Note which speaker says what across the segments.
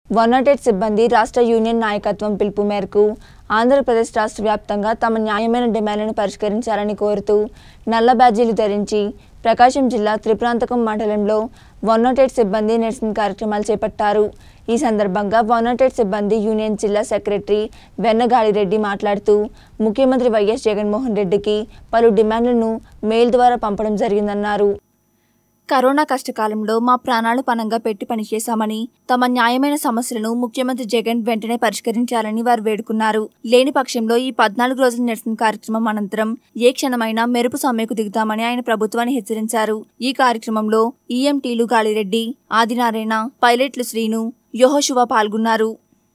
Speaker 1: one nought eight సిబ్బంది రాష్ట్ర union నాయకత్వం పిలుపు మేరకు ఆంధ్రప్రదేశ్ రాష్ట్ర వ్యాప్తంగా తమ న్యాయమైన డిమాండ్లను పరిష్కరించాలని కోరుతూ నల్ల బ్యాడ్జీలు ధరించి ప్రకాశం జిల్లా త్రిప్రాంతకం మండలంలో వన్ నాట్ ఎయిట్ సిబ్బంది నిరసన కార్యక్రమాలు చేపట్టారు ఈ సందర్భంగా వన్ నాట్ ఎయిట్ సిబ్బంది యూనియన్ జిల్లా సెక్రటరీ వెన్నగాలిరెడ్డి మాట్లాడుతూ ముఖ్యమంత్రి వైఎస్ జగన్మోహన్ రెడ్డికి పలు డిమాండ్లను మెయిల్ ద్వారా పంపడం జరిగిందన్నారు కరోనా కష్టకాలంలో మా ప్రాణాలు పనంగా పెట్టి పనిచేశామని తమ న్యాయమైన సమస్యలను ముఖ్యమంత్రి జగన్ వెంటనే పరిష్కరించాలని వారు వేడుకున్నారు లేని పక్షంలో ఈ పద్నాలుగు రోజుల నిరసన కార్యక్రమం అనంతరం ఏ క్షణమైనా మెరుపు సమ్మెకు దిగుతామని ఆయన ప్రభుత్వాన్ని హెచ్చరించారు ఈ కార్యక్రమంలో ఈఎంటీలు గాలిరెడ్డి ఆదినారాయణ పైలట్లు శ్రీను యోహోశువ పాల్గొన్నారు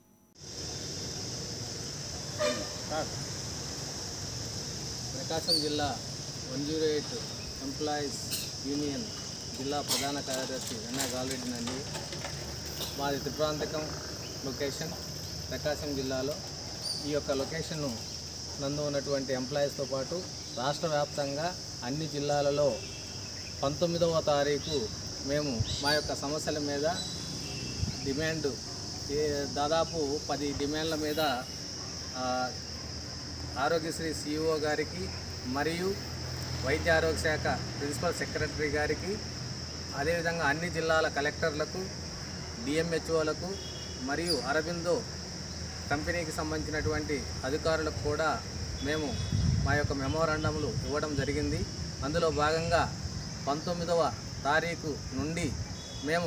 Speaker 2: ప్రకాశం జిల్లా one zero eight employees union జిల్లా ప్రధాన కార్యదర్శి వెన్నా గాలిరెడ్డి నండి మాది త్రిప్రాంతకం లొకేషన్ ప్రకాశం జిల్లాలో ఈ యొక్క లొకేషన్ను నందు ఉన్నటువంటి ఎంప్లాయీస్తో పాటు రాష్ట్ర వ్యాప్తంగా అన్ని జిల్లాలలో పంతొమ్మిదవ తారీఖు మేము మా యొక్క సమస్యల మీద డిమాండ్ ఏ- దాదాపు పది డిమాండ్ల మీద ఆ, ఆరోగ్యశ్రీ సిఇఓ గారికి మరియు వైద్య ఆరోగ్య శాఖ ప్రిన్సిపల్ సెక్రటరీ గారికి అదేవిధంగా అన్ని జిల్లాల కలెక్టర్లకు డిఎంహెచ్ఓలకు మరియు అరబిందో కంపెనీకి సంబంధించినటువంటి అధికారులకు కూడా మేము మా యొక్క మెమోరాండములు ఇవ్వడం జరిగింది అందులో భాగంగా పంతొమ్మిదవ తారీఖు నుండి మేము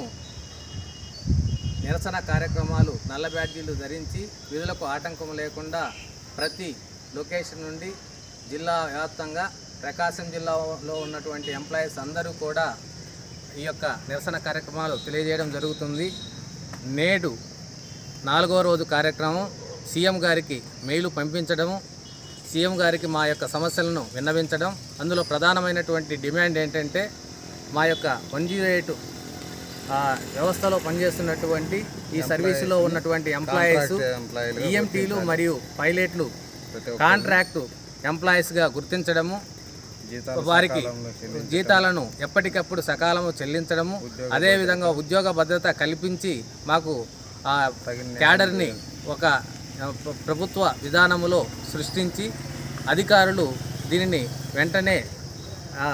Speaker 2: నిరసన కార్యక్రమాలు నల్ల బ్యాడ్జీలు ధరించి విధులకు ఆటంకం లేకుండా ప్రతి లొకేషన్ నుండి జిల్లా వ్యాప్తంగా ప్రకాశం జిల్లాలో ఉన్నటువంటి ఎంప్లాయీస్ అందరూ కూడా ఈ యొక్క నిరసన కార్యక్రమాలు తెలియజేయడం జరుగుతుంది నేడు నాలుగో రోజు కార్యక్రమం సీఎం గారికి మెయిల్ పంపించడము సీఎం గారికి మా యొక్క సమస్యలను విన్నవించడం అందులో ప్రధానమైనటువంటి డిమాండ్ ఏంటంటే మా యొక్క వన్ జీరో ఎయిట్ వ్యవస్థలో పనిచేస్తున్నటువంటి ఈ సర్వీసులో ఉన్నటువంటి ఎంప్లాయీస్ ఈఎంటీలు మరియు పైలట్లు కాంట్రాక్టు ఎంప్లాయీస్గా గుర్తించడము వారికి జీతాలను ఎప్పటికప్పుడు సకాలము చెల్లించడము అదేవిధంగా ఉద్యోగ భద్రత కల్పించి మాకు ఆ క్యాడర్ని ఒక ఆ, ప్ర- ప్రభుత్వ విధానములో సృష్టించి అధికారులు దీనిని వెంటనే ఆ,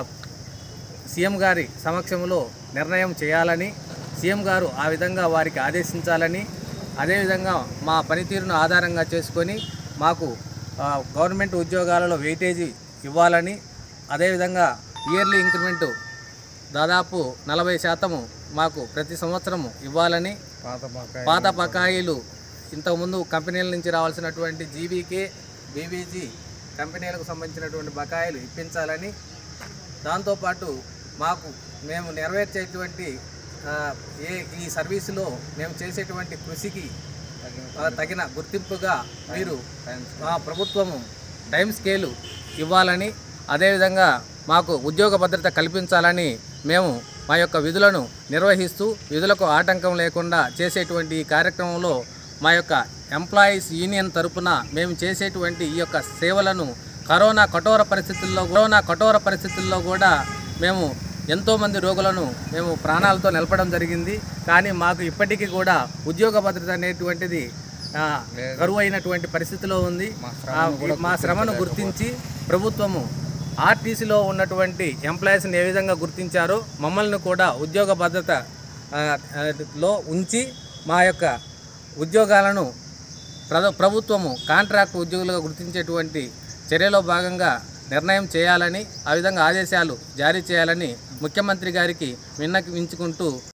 Speaker 2: సీఎం గారి సమక్షంలో నిర్ణయం చేయాలని సీఎం గారు ఆ విధంగా వారికి ఆదేశించాలని అదేవిధంగా మా పనితీరును ఆధారంగా చేసుకొని మాకు ఆ, గవర్నమెంట్ ఉద్యోగాలలో వెయిటేజీ ఇవ్వాలని అదేవిధంగా ఇయర్లీ ఇంక్రిమెంటు దాదాపు నలభై శాతము మాకు ప్రతి సంవత్సరము ఇవ్వాలని పాత బకాయిలు ఇంతకుముందు కంపెనీల నుంచి రావాల్సినటువంటి జీబీకే బీబీజీ కంపెనీలకు సంబంధించినటువంటి బకాయిలు ఇప్పించాలని దాంతోపాటు మాకు మేము నెరవేర్చేటువంటి ఆ, ఏ ఈ సర్వీసులో మేము చేసేటువంటి కృషికి ఆ, తగిన గుర్తింపుగా మీరు మా ప్రభుత్వము టైం స్కేలు ఇవ్వాలని అదేవిధంగా మాకు ఉద్యోగ భద్రత కల్పించాలని మేము మా యొక్క విధులను నిర్వహిస్తూ విధులకు ఆటంకం లేకుండా చేసేటువంటి ఈ కార్యక్రమంలో మా యొక్క ఎంప్లాయీస్ యూనియన్ తరపున మేము చేసేటువంటి ఈ యొక్క సేవలను కరోనా కఠోర పరిస్థితుల్లో కరోనా కఠోర పరిస్థితుల్లో కూడా మేము ఎంతోమంది రోగులను మేము ప్రాణాలతో నిలపడం జరిగింది కానీ మాకు ఇప్పటికీ కూడా ఉద్యోగ భద్రత అనేటువంటిది ఆ, కరువు అయినటువంటి పరిస్థితిలో ఉంది ఆ, మా శ్రమను గుర్తించి ప్రభుత్వము ఆర్టీసీలో ఉన్నటువంటి ఎంప్లాయీస్ని ఏ విధంగా గుర్తించారో మమ్మల్ని కూడా ఉద్యోగ భద్రత ఆ, ఆ, లో ఉంచి మా యొక్క ఉద్యోగాలను ప్ర ప్రభుత్వము కాంట్రాక్ట్ ఉద్యోగులుగా గుర్తించేటువంటి చర్యలో భాగంగా నిర్ణయం చేయాలని ఆ విధంగా ఆదేశాలు జారీ చేయాలని ముఖ్యమంత్రి గారికి విన్నవించుకుంటూ